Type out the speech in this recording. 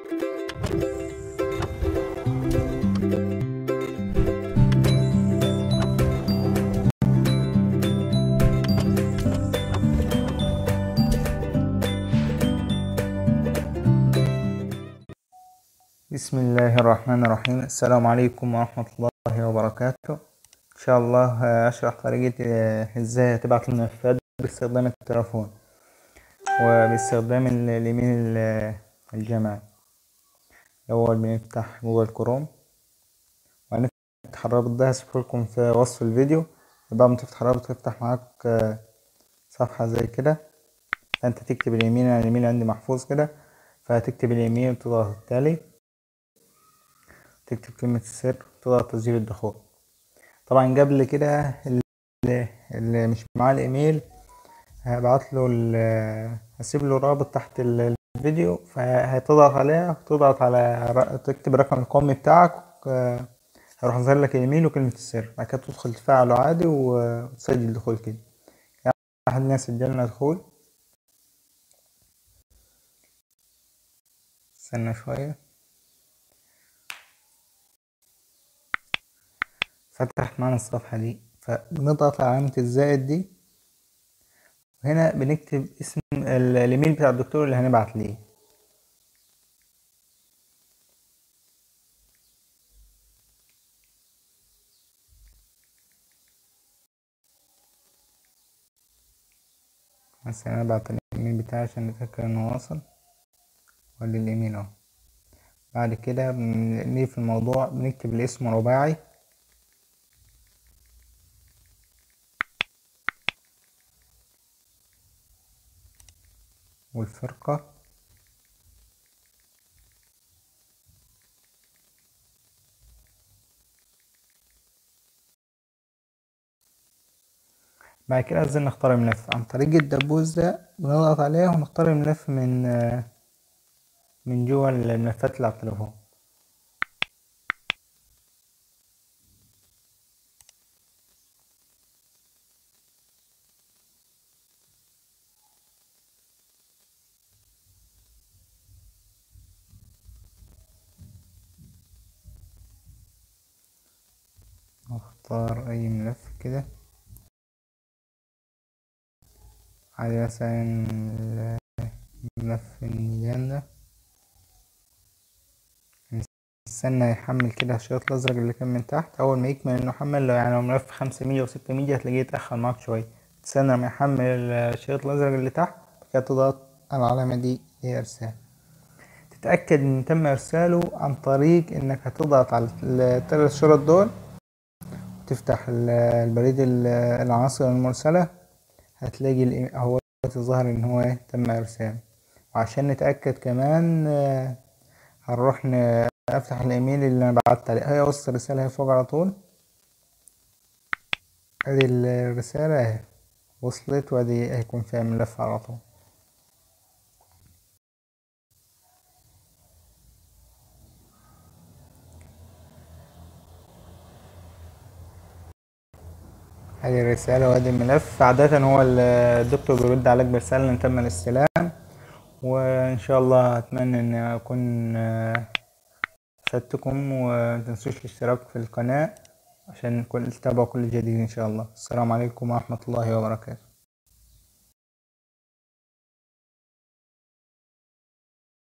بسم الله الرحمن الرحيم السلام عليكم ورحمة الله وبركاته إن شاء الله أشرح طريقة إزاي تبعت الملفات باستخدام التلفون وباستخدام ال- الإيميل ال- الجامعي الأول بنفتح جوجل كروم وهنفتح الرابط ده هسيبهولكم في وصف الفيديو بعد ما تفتح الرابط تفتح معاك صفحة زي كده فأنت تكتب الإيميل أنا الإيميل عندي محفوظ كده فهتكتب الإيميل وتضغط التالي تكتب كلمة السر تضغط تسجيل الدخول طبعا قبل كده اللي, اللي مش معاه الإيميل هبعت له هسيب له رابط تحت الفيديو فهتضغط عليه تضغط على ر- تكتب رقم القومي بتاعك آه، هيروح ظاهر لك الايميل وكلمة السر بعد كده تدخل تفعله عادي وتسجل دخول كده يعني احد الناس سجلنا دخول استنى شوية فتح معانا الصفحة دي فبنضغط على علامة الزائد دي وهنا بنكتب اسم ال- الايميل بتاع الدكتور اللي هنبعت ليه مثلا انا بعت الايميل بتاعي عشان نتأكد انه وصل ولا الايميل اهو بعد كده بنيجي في الموضوع بنكتب الاسم رباعي والفرقة بعد كده عايزين نختار الملف عن طريق الدبوس ده بنضغط عليه ونختار الملف من من جوه الملفات اللي على التليفون اختار اي ملف كده على مثلا ملف الميزان ده نستنى يحمل كده الشريط الازرق اللي كان من تحت اول ما يكمل انه حمل لو يعني لو ملف خمسة ميجا وستة ميجا هتلاقيه اتأخر معاك شوية تستنى لما يحمل الشريط الازرق اللي تحت كده تضغط على العلامة دي هي ارسال تتأكد ان تم ارساله عن طريق انك هتضغط على الثلاث شرط دول تفتح البريد العناصر المرسلة هتلاقي هو ظهر ان هو تم ارساله وعشان نتأكد كمان هنروح افتح الايميل اللي انا بعت عليه هي وسط الرسالة هي فوق على طول ادي الرسالة اهي وصلت وادي هيكون فيها ملف على طول هذه الرسالة وهذه الملف عادة هو الدكتور بيرد عليك برسالة إن تم الاستلام وإن شاء الله أتمنى إن أكون فدتكم ومتنسوش الاشتراك في القناة عشان كل تتابعوا كل جديد إن شاء الله السلام عليكم ورحمة الله وبركاته